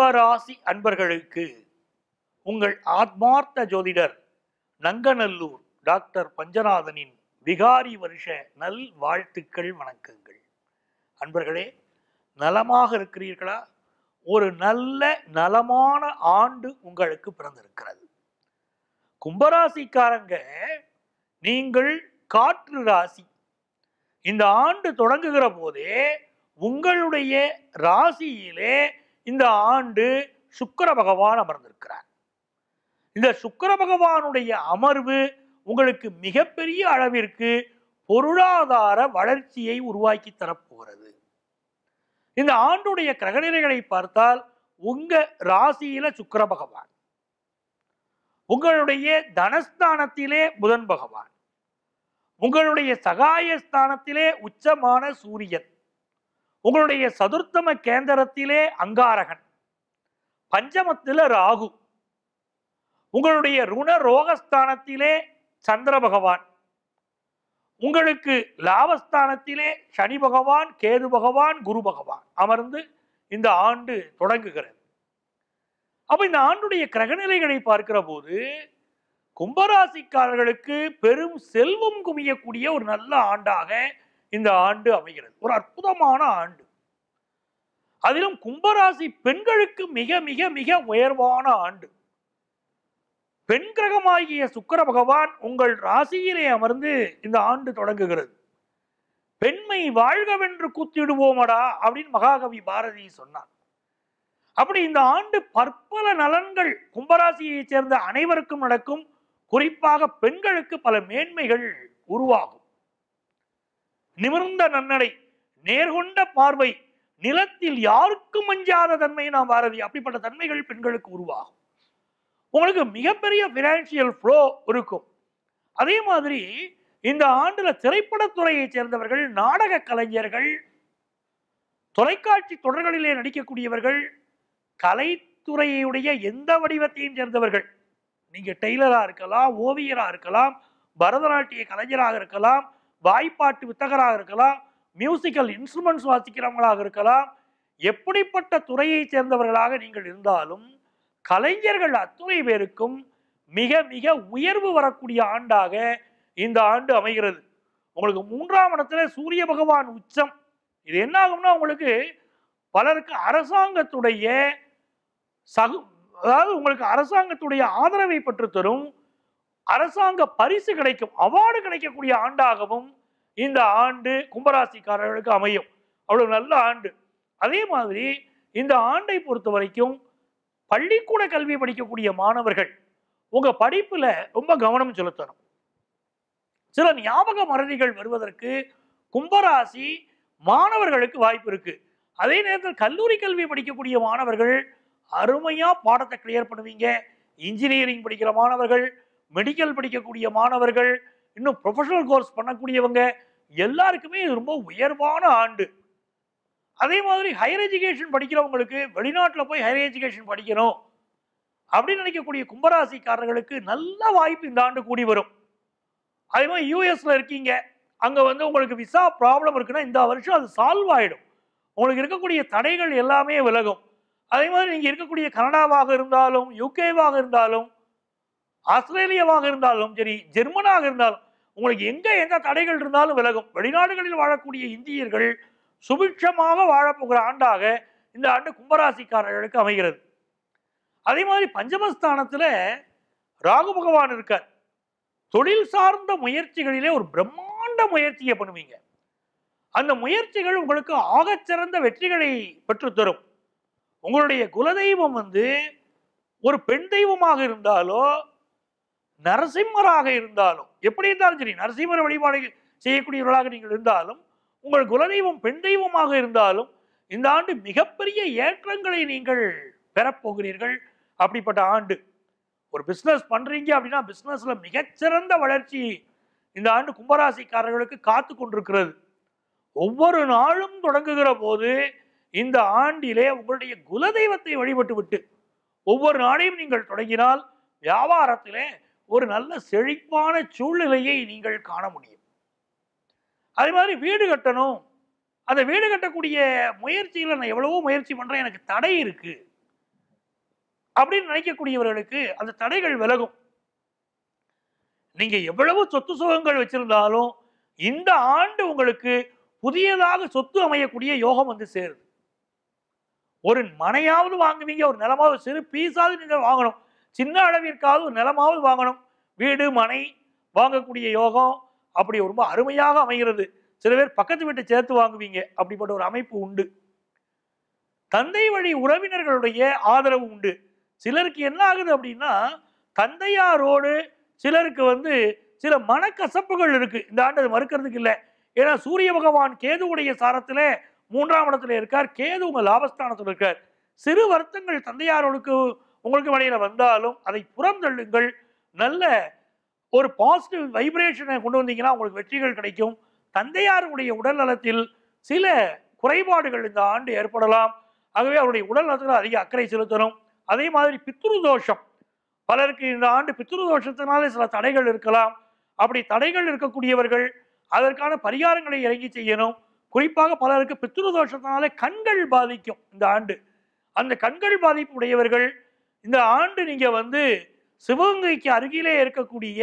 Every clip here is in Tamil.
கும்பராசி அன்பர்களுக்கு உங்கள் ஆத்மார்த்த ஜோதிடர் நங்கநல்லூர் டாக்டர் பஞ்சநாதனின் விகாரி வருஷ நல் வாழ்த்துக்கள் வணக்கங்கள் அன்பர்களே நலமாக இருக்கிறீர்களா ஒரு நல்ல நலமான ஆண்டு உங்களுக்கு பிறந்திருக்கிறது கும்பராசிக்காரங்க நீங்கள் காற்று ராசி இந்த ஆண்டு தொடங்குகிற போதே உங்களுடைய ராசியிலே இந்த ஆண்டு சுக்கிர பகவான் அமர்ந்திருக்கிறார் இந்த சுக்கிர பகவானுடைய அமர்வு உங்களுக்கு மிகப்பெரிய அளவிற்கு பொருளாதார வளர்ச்சியை உருவாக்கி தரப்போகிறது இந்த ஆண்டுடைய கிரகநிலைகளை பார்த்தால் உங்க ராசியில சுக்கிர பகவான் உங்களுடைய தனஸ்தானத்திலே புதன் பகவான் உங்களுடைய சகாயஸ்தானத்திலே உச்சமான சூரியன் உங்களுடைய சதுர்த்தம கேந்திரத்திலே அங்காரகன் பஞ்சமத்தில ராகு உங்களுடைய ருண ரோகஸ்தானத்திலே சந்திர பகவான் உங்களுக்கு லாபஸ்தானத்திலே சனி பகவான் கேது பகவான் குரு பகவான் அமர்ந்து இந்த ஆண்டு தொடங்குகிறது அப்ப இந்த ஆண்டுடைய கிரகநிலைகளை பார்க்கிற போது கும்பராசிக்காரர்களுக்கு பெரும் செல்வம் குமியக்கூடிய ஒரு நல்ல ஆண்டாக இந்த ஆண்டு அமைகிறது ஒரு அற்புதமான ஆண்டு அதிலும் கும்பராசி பெண்களுக்கு மிக மிக மிக உயர்வான ஆண்டு பெண் கிரகமாகிய சுக்கிர பகவான் உங்கள் ராசியிலே அமர்ந்து இந்த ஆண்டு தொடங்குகிறது பெண்மை வாழ்கவென்று கூத்திடுவோமடா அப்படின்னு மகாகவி பாரதி சொன்னார் அப்படி இந்த ஆண்டு பற்பல நலன்கள் கும்பராசியைச் சேர்ந்த அனைவருக்கும் நடக்கும் குறிப்பாக பெண்களுக்கு பல மேன்மைகள் உருவாகும் நிமிர்ந்த நன்னடை நேர்கொண்ட பார்வை நிலத்தில் யாருக்கும் அஞ்சாத தன்மை நாம் பாரதி அப்படிப்பட்ட தன்மைகள் பெண்களுக்கு உருவாகும் உங்களுக்கு மிகப்பெரிய பினான்சியல் ஃப்ளோ இருக்கும் அதே மாதிரி இந்த ஆண்டுல திரைப்படத்துறையைச் சேர்ந்தவர்கள் நாடக கலைஞர்கள் தொலைக்காட்சி தொடர்களிலே நடிக்கக்கூடியவர்கள் கலைத்துறையுடைய எந்த வடிவத்தையும் சேர்ந்தவர்கள் நீங்க டெய்லரா இருக்கலாம் ஓவியரா இருக்கலாம் பரதநாட்டிய கலைஞராக இருக்கலாம் வாய்ப்பாட்டு வித்தகராக இருக்கலாம் மியூசிக்கல் இன்ஸ்ட்ருமெண்ட்ஸ் வாசிக்கிறவங்களாக இருக்கலாம் எப்படிப்பட்ட துறையைச் சேர்ந்தவர்களாக நீங்கள் இருந்தாலும் கலைஞர்கள் அத்துணை பேருக்கும் மிக மிக உயர்வு வரக்கூடிய ஆண்டாக இந்த ஆண்டு அமைகிறது உங்களுக்கு மூன்றாம் இடத்துல சூரிய பகவான் உச்சம் இது என்ன ஆகும்னா உங்களுக்கு பலருக்கு அரசாங்கத்துடைய சகு அதாவது உங்களுக்கு அரசாங்கத்துடைய ஆதரவை பெற்று தரும் அரசாங்க பரிசு கிடைக்கும் அவார்டு கிடைக்கக்கூடிய ஆண்டாகவும் இந்த ஆண்டு கும்பராசிக்காரர்களுக்கு அமையும் அவ்வளவு நல்ல ஆண்டு அதே மாதிரி இந்த ஆண்டை பொறுத்த வரைக்கும் பள்ளிக்கூட கல்வி படிக்கக்கூடிய மாணவர்கள் உங்க படிப்புல ரொம்ப கவனம் செலுத்தணும் சில ஞாபக மறதிகள் வருவதற்கு கும்பராசி மாணவர்களுக்கு வாய்ப்பு இருக்கு அதே நேரத்தில் கல்லூரி கல்வி படிக்கக்கூடிய மாணவர்கள் அருமையா பாடத்தை கிளியர் பண்ணுவீங்க இன்ஜினியரிங் படிக்கிற மாணவர்கள் மெடிக்கல் படிக்கக்கூடிய மாணவர்கள் இன்னும் ப்ரொஃபஷனல் கோர்ஸ் பண்ணக்கூடியவங்க எல்லாருக்குமே இது ரொம்ப உயர்வான ஆண்டு அதே மாதிரி ஹையர் எஜுகேஷன் படிக்கிறவங்களுக்கு வெளிநாட்டில் போய் ஹையர் எஜுகேஷன் படிக்கணும் அப்படின்னு நினைக்கக்கூடிய கும்பராசிக்காரர்களுக்கு நல்ல வாய்ப்பு இந்த ஆண்டு கூடி வரும் அதே மாதிரி யூஎஸ்ல இருக்கீங்க அங்க வந்து உங்களுக்கு விசா ப்ராப்ளம் இருக்குன்னா இந்த வருஷம் அது சால்வ் ஆயிடும் உங்களுக்கு இருக்கக்கூடிய தடைகள் எல்லாமே விலகும் அதே மாதிரி நீங்க இருக்கக்கூடிய கனடாவாக இருந்தாலும் யூகேவாக இருந்தாலும் ஆஸ்திரேலியாவாக இருந்தாலும் சரி ஜெர்மனாக இருந்தாலும் உங்களுக்கு எங்க எந்த தடைகள் இருந்தாலும் விலகும் வெளிநாடுகளில் வாழக்கூடிய இந்தியர்கள் சுபிட்சமாக வாழப்போகிற ஆண்டாக இந்த ஆண்டு கும்பராசிக்காரர்களுக்கு அமைகிறது அதே மாதிரி பஞ்சமஸ்தானத்துல ராகு பகவான் இருக்கார் தொழில் சார்ந்த முயற்சிகளிலே ஒரு பிரம்மாண்ட முயற்சியை பண்ணுவீங்க அந்த முயற்சிகள் உங்களுக்கு ஆகச்சிறந்த வெற்றிகளை பெற்றுத்தரும் உங்களுடைய குலதெய்வம் வந்து ஒரு பெண் தெய்வமாக இருந்தாலோ நரசிம்மராக இருந்தாலும் எப்படி இருந்தாலும் சரி நரசிம்மர் வழிபாடு செய்யக்கூடியவர்களாக நீங்கள் இருந்தாலும் உங்கள் குலதெய்வம் பெண் தெய்வமாக இருந்தாலும் இந்த ஆண்டு மிகப்பெரிய ஏற்றங்களை நீங்கள் பெறப்போகிறீர்கள் அப்படிப்பட்ட ஆண்டு ஒரு பிஸ்னஸ் பண்றீங்க அப்படின்னா பிஸ்னஸ்ல மிகச்சிறந்த வளர்ச்சி இந்த ஆண்டு கும்பராசிக்காரர்களுக்கு காத்து கொண்டிருக்கிறது ஒவ்வொரு நாளும் தொடங்குகிற போது இந்த ஆண்டிலே உங்களுடைய குலதெய்வத்தை வழிபட்டு விட்டு ஒவ்வொரு நாளையும் நீங்கள் தொடங்கினால் வியாபாரத்திலே ஒரு நல்ல செழிப்பான சூழ்நிலையை நீங்கள் காண முடியும் அதே மாதிரி வீடு கட்டணும் அந்த வீடு கட்டக்கூடிய முயற்சியில் நான் எவ்வளவோ முயற்சி பண்றேன் எனக்கு தடை இருக்கு அப்படின்னு நினைக்கக்கூடியவர்களுக்கு அந்த தடைகள் விலகும் நீங்க எவ்வளவு சொத்து சுகங்கள் வச்சிருந்தாலும் இந்த ஆண்டு உங்களுக்கு புதியதாக சொத்து அமையக்கூடிய யோகம் வந்து சேருது ஒரு மனையாவது வாங்குவீங்க ஒரு நிலமாவது சிறு பீஸாவது நீங்க வாங்கணும் சின்ன அளவிற்காவது ஒரு நிலமாவது வாங்கணும் வீடு மனை வாங்கக்கூடிய யோகம் அப்படி ரொம்ப அருமையாக அமைகிறது சில பேர் பக்கத்து வீட்டை சேர்த்து வாங்குவீங்க அப்படிப்பட்ட ஒரு அமைப்பு உண்டு தந்தை வழி உறவினர்களுடைய ஆதரவு உண்டு சிலருக்கு என்ன ஆகுது அப்படின்னா தந்தையாரோடு சிலருக்கு வந்து சில மனக்கசப்புகள் இருக்கு இந்த ஆண்டு அது மறுக்கிறதுக்கு இல்லை ஏன்னா சூரிய பகவான் கேதுவுடைய சாரத்துல மூன்றாம் இடத்துல இருக்கார் கேது உங்க லாபஸ்தானத்தில் இருக்கார் சிறு வருத்தங்கள் தந்தையாரோடுக்கு உங்களுக்கு இடையில வந்தாலும் அதை புறந்தள்ளுங்கள் நல்ல ஒரு பாசிட்டிவ் வைப்ரேஷனை கொண்டு வந்தீங்கன்னா உங்களுக்கு வெற்றிகள் கிடைக்கும் தந்தையாருடைய உடல் நலத்தில் சில குறைபாடுகள் இந்த ஆண்டு ஏற்படலாம் ஆகவே அவருடைய உடல் நலத்தில் அதிக அக்கறை செலுத்தணும் அதே மாதிரி பித்ரு தோஷம் பலருக்கு இந்த ஆண்டு பித்ரு தோஷத்தினால சில தடைகள் இருக்கலாம் அப்படி தடைகள் இருக்கக்கூடியவர்கள் அதற்கான பரிகாரங்களை இறங்கி செய்யணும் குறிப்பாக பலருக்கு பித்ரு தோஷத்தினால கண்கள் பாதிக்கும் இந்த ஆண்டு அந்த கண்கள் பாதிப்பு உடையவர்கள் இந்த ஆண்டு நீங்க வந்து சிவகங்கைக்கு அருகிலே இருக்கக்கூடிய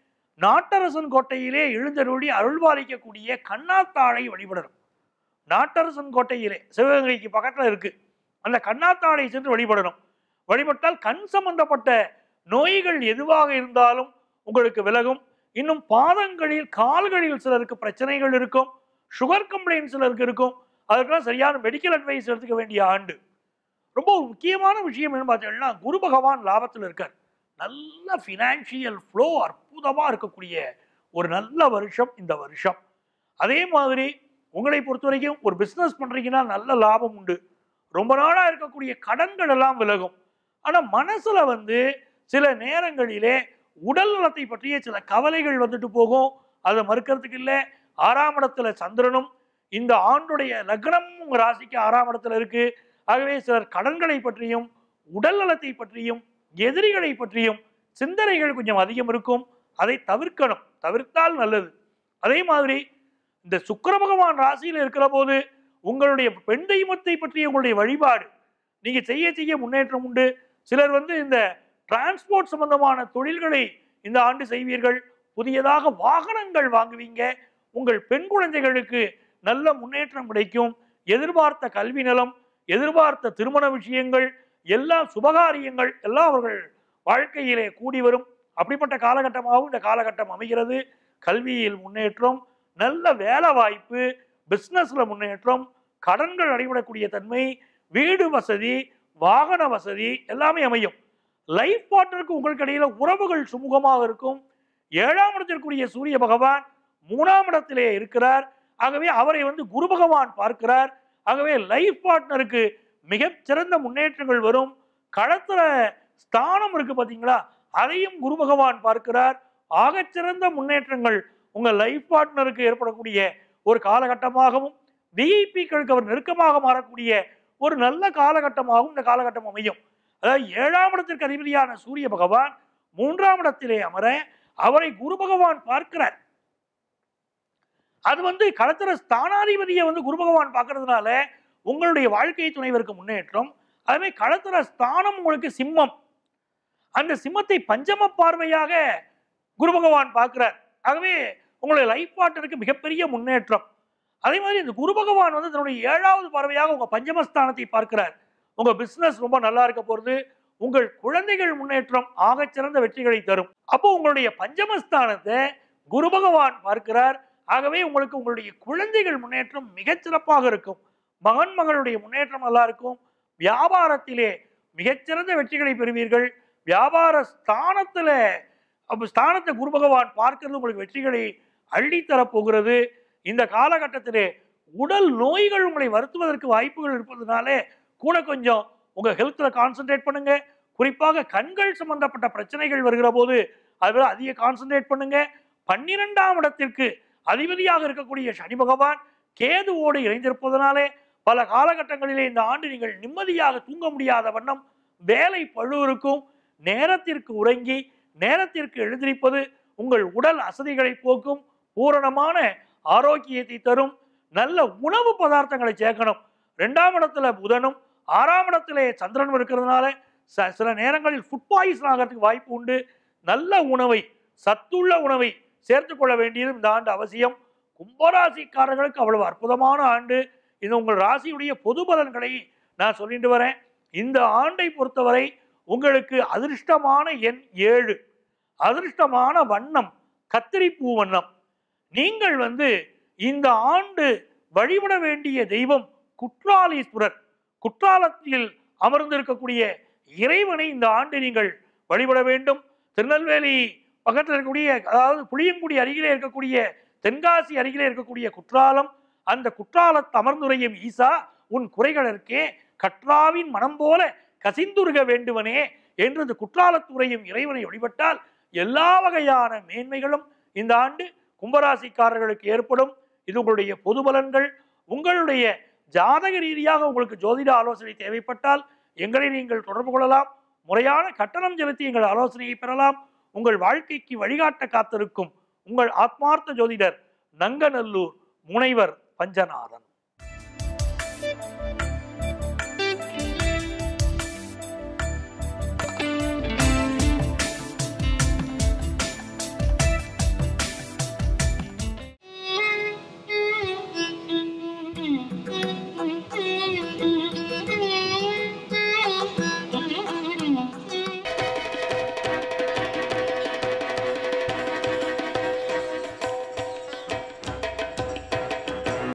நாட்டரசன் கோட்டையிலே எழுந்தருளி அருள்பாலிக்கக்கூடிய கண்ணாத்தாழை வழிபடணும் நாட்டரசன் கோட்டையிலே சிவகங்கைக்கு பக்கத்துல இருக்கு அந்த கண்ணாத்தாழை சென்று வழிபடணும் வழிபட்டால் கண் சம்பந்தப்பட்ட நோய்கள் எதுவாக இருந்தாலும் உங்களுக்கு விலகும் இன்னும் பாதங்களில் கால்களில் சிலருக்கு பிரச்சனைகள் இருக்கும் சுகர் கம்ப்ளைண்ட் சிலருக்கு இருக்கும் அதுக்கெல்லாம் சரியான மெடிக்கல் அட்வைஸ் எடுத்துக்க வேண்டிய ஆண்டு ரொம்ப ஒரு முக்கியமான விஷயம் என்ன பார்த்தீங்கன்னா குரு பகவான் லாபத்தில் இருக்கார் நல்ல ஃபினான்ஷியல் ஃப்ளோ அற்புதமாக இருக்கக்கூடிய ஒரு நல்ல வருஷம் இந்த வருஷம் அதே மாதிரி உங்களை பொறுத்த வரைக்கும் ஒரு பிஸ்னஸ் பண்ணுறீங்கன்னா நல்ல லாபம் உண்டு ரொம்ப நாளாக இருக்கக்கூடிய கடன்கள் எல்லாம் விலகும் ஆனால் மனசுல வந்து சில நேரங்களிலே உடல் நலத்தை பற்றிய சில கவலைகள் வந்துட்டு போகும் அதை மறுக்கிறதுக்கு இல்லை ஆறாம் இடத்துல சந்திரனும் இந்த ஆண்டுடைய லக்னம் உங்க ராசிக்கு ஆறாம் இடத்துல இருக்கு ஆகவே சிலர் கடன்களை பற்றியும் உடல் நலத்தை பற்றியும் எதிரிகளை பற்றியும் சிந்தனைகள் கொஞ்சம் அதிகம் இருக்கும் அதை தவிர்க்கணும் தவிர்த்தால் நல்லது அதே மாதிரி இந்த சுக்கிர பகவான் ராசியில் இருக்கிற போது உங்களுடைய பெண் தெய்வத்தை பற்றிய உங்களுடைய வழிபாடு நீங்க செய்ய செய்ய முன்னேற்றம் உண்டு சிலர் வந்து இந்த டிரான்ஸ்போர்ட் சம்பந்தமான தொழில்களை இந்த ஆண்டு செய்வீர்கள் புதியதாக வாகனங்கள் வாங்குவீங்க உங்கள் பெண் குழந்தைகளுக்கு நல்ல முன்னேற்றம் கிடைக்கும் எதிர்பார்த்த கல்வி நலம் எதிர்பார்த்த திருமண விஷயங்கள் எல்லா சுபகாரியங்கள் எல்லாம் அவர்கள் வாழ்க்கையிலே கூடி வரும் அப்படிப்பட்ட காலகட்டமாகவும் இந்த காலகட்டம் அமைகிறது கல்வியில் முன்னேற்றம் நல்ல வேலை வாய்ப்பு பிஸ்னஸ்ல முன்னேற்றம் கடன்கள் அடைபடக்கூடிய தன்மை வீடு வசதி வாகன வசதி எல்லாமே அமையும் லைஃப் பார்ட்னருக்கு உங்களுக்கு இடையில உறவுகள் சுமூகமாக இருக்கும் ஏழாம் இடத்திற்குரிய சூரிய பகவான் மூணாம் இடத்திலே இருக்கிறார் ஆகவே அவரை வந்து குரு பகவான் பார்க்கிறார் ஆகவே லைஃப் பார்ட்னருக்கு மிகச் சிறந்த முன்னேற்றங்கள் வரும் களத்துல ஸ்தானம் இருக்கு பாத்தீங்களா அதையும் குரு பகவான் பார்க்கிறார் ஆகச்சிறந்த முன்னேற்றங்கள் உங்க லைஃப் பார்ட்னருக்கு ஏற்படக்கூடிய ஒரு காலகட்டமாகவும் விஐபிக்களுக்கு அவர் நெருக்கமாக மாறக்கூடிய ஒரு நல்ல காலகட்டமாகவும் இந்த காலகட்டம் அமையும் அதாவது ஏழாம் இடத்திற்கு அதிபதியான சூரிய பகவான் மூன்றாம் இடத்திலே அமர அவரை குரு பகவான் பார்க்கிறார் அது வந்து களத்திர ஸ்தானாதிபதியை வந்து குரு பகவான் பார்க்கறதுனால உங்களுடைய வாழ்க்கை துணைவருக்கு முன்னேற்றம் அதுவே களத்திர ஸ்தானம் உங்களுக்கு சிம்மம் அந்த சிம்மத்தை பஞ்சம பார்வையாக குரு பகவான் பார்க்கிறார் ஆகவே உங்களுடைய லைஃப் பார்ட்னருக்கு மிகப்பெரிய முன்னேற்றம் அதே மாதிரி இந்த குரு பகவான் வந்து தன்னுடைய ஏழாவது பார்வையாக உங்க பஞ்சமஸ்தானத்தை பார்க்கிறார் உங்க பிசினஸ் ரொம்ப நல்லா இருக்க போறது உங்கள் குழந்தைகள் முன்னேற்றம் ஆகச்சிறந்த வெற்றிகளை தரும் அப்போ உங்களுடைய பஞ்சமஸ்தானத்தை குரு பகவான் பார்க்கிறார் ஆகவே உங்களுக்கு உங்களுடைய குழந்தைகள் முன்னேற்றம் மிகச் சிறப்பாக இருக்கும் மகன் மகளுடைய முன்னேற்றம் நல்லா இருக்கும் வியாபாரத்திலே மிகச்சிறந்த வெற்றிகளை பெறுவீர்கள் வியாபார ஸ்தானத்துல அப்ப ஸ்தானத்தை குரு பகவான் பார்க்கிறது உங்களுக்கு வெற்றிகளை அள்ளித்தரப் போகிறது இந்த காலகட்டத்திலே உடல் நோய்கள் உங்களை வருத்துவதற்கு வாய்ப்புகள் இருப்பதனாலே கூட கொஞ்சம் உங்க ஹெல்த்ல கான்சென்ட்ரேட் பண்ணுங்க குறிப்பாக கண்கள் சம்பந்தப்பட்ட பிரச்சனைகள் வருகிற போது அதில் அதிக கான்சென்ட்ரேட் பண்ணுங்க பன்னிரெண்டாம் இடத்திற்கு அதிபதியாக இருக்கக்கூடிய சனி பகவான் கேதுவோடு இணைந்திருப்பதனாலே பல காலகட்டங்களிலே இந்த ஆண்டு நீங்கள் நிம்மதியாக தூங்க முடியாத வண்ணம் வேலை பழு இருக்கும் நேரத்திற்கு உறங்கி நேரத்திற்கு எழுந்திருப்பது உங்கள் உடல் அசதிகளை போக்கும் பூரணமான ஆரோக்கியத்தை தரும் நல்ல உணவு பதார்த்தங்களை சேர்க்கணும் ரெண்டாம் இடத்துல புதனும் ஆறாம் இடத்திலே சந்திரனும் இருக்கிறதுனால ச- சில நேரங்களில் ஃபுட் பாய்சன் ஆகிறதுக்கு வாய்ப்பு உண்டு நல்ல உணவை சத்துள்ள உணவை சேர்த்துக் கொள்ள வேண்டியது இந்த ஆண்டு அவசியம் கும்பராசிக்காரர்களுக்கு அவ்வளவு அற்புதமான ஆண்டு இது உங்கள் ராசியுடைய பொது பலன்களை நான் சொல்லிட்டு வரேன் இந்த ஆண்டை பொறுத்தவரை உங்களுக்கு அதிர்ஷ்டமான எண் ஏழு அதிர்ஷ்டமான வண்ணம் கத்திரிப்பூ வண்ணம் நீங்கள் வந்து இந்த ஆண்டு வழிபட வேண்டிய தெய்வம் குற்றாலீஸ்வரர் குற்றாலத்தில் அமர்ந்திருக்கக்கூடிய இறைவனை இந்த ஆண்டு நீங்கள் வழிபட வேண்டும் திருநெல்வேலி பக்கத்தில் இருக்கக்கூடிய அதாவது புளியங்குடி அருகிலே இருக்கக்கூடிய தென்காசி அருகிலே இருக்கக்கூடிய குற்றாலம் அந்த குற்றாலத்து அமர்ந்துரையும் ஈசா உன் குறைகளற்கே கற்றாவின் மனம் போல கசிந்துருக வேண்டுவனே என்று இந்த குற்றாலத்துறையும் இறைவனை வழிபட்டால் எல்லா வகையான மேன்மைகளும் இந்த ஆண்டு கும்பராசிக்காரர்களுக்கு ஏற்படும் இது உங்களுடைய பொது பலன்கள் உங்களுடைய ஜாதக ரீதியாக உங்களுக்கு ஜோதிட ஆலோசனை தேவைப்பட்டால் எங்களை நீங்கள் தொடர்பு கொள்ளலாம் முறையான கட்டணம் செலுத்தி எங்கள் ஆலோசனையை பெறலாம் உங்கள் வாழ்க்கைக்கு வழிகாட்ட காத்திருக்கும் உங்கள் ஆத்மார்த்த ஜோதிடர் நங்கநல்லூர் முனைவர் பஞ்சநாதன்